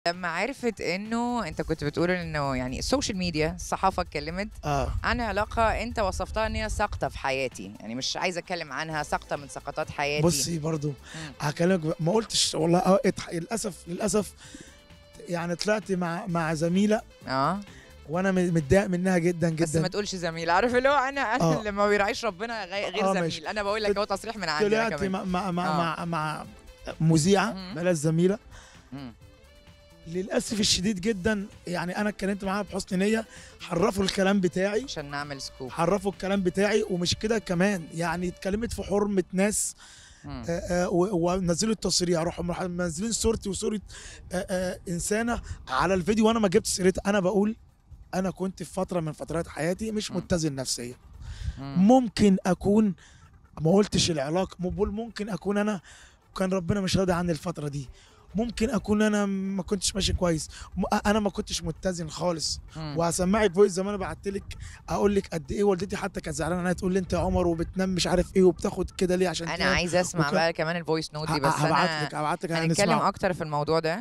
لما عرفت انه انت كنت بتقول انه يعني السوشيال ميديا الصحافه اتكلمت اه عن علاقه انت وصفتها ان هي سقطه في حياتي يعني مش عايزه اتكلم عنها سقطه من سقطات حياتي بصي برضو مم. هكلمك ب- ما قلتش والله اه اتح- للاسف للاسف يعني طلعت مع مع زميله اه وانا م- متضايق منها جدا بس ما جدا تقولش زميل عارف اللي هو انا انا آه. اللي ما بيراعيش ربنا غي- غير آه، زميل ماشي. انا بقول لك اهو تصريح من عندي أنا طلعت كمان مع مع مع, آه. مع, مع مذيعه مم. بلاش زميله مم. للاسف الشديد جدا يعني انا اتكلمت معاها بحسن نيه حرفوا الكلام بتاعي عشان نعمل سكوب حرفوا الكلام بتاعي ومش كده كمان يعني اتكلمت في حرمه ناس مم. آه، آه، و- ونزلوا التصريح راحوا مح- منزلين صورتي وصوره آه، آه، انسانه على الفيديو وانا ما جبت سيرتها انا بقول انا كنت في فتره من فترات حياتي مش مم. متزن نفسيا مم. ممكن اكون ما قلتش العلاقه مو بقول ممكن اكون انا كان ربنا مش راضي عني الفتره دي ممكن اكون انا ما كنتش ماشي كويس م- انا ما كنتش متزن خالص مم. وهسمعك فويس زي ما انا بعت لك اقول لك قد ايه والدتي حتى كانت زعلانه انها تقول لي انت يا عمر وبتنام مش عارف ايه وبتاخد كده ليه عشان انا كده عايزه اسمع وك- بقى كمان الفويس نوت دي بس هبعت انا لك هبعت لك هنتكلم هنسمعه اكتر في الموضوع ده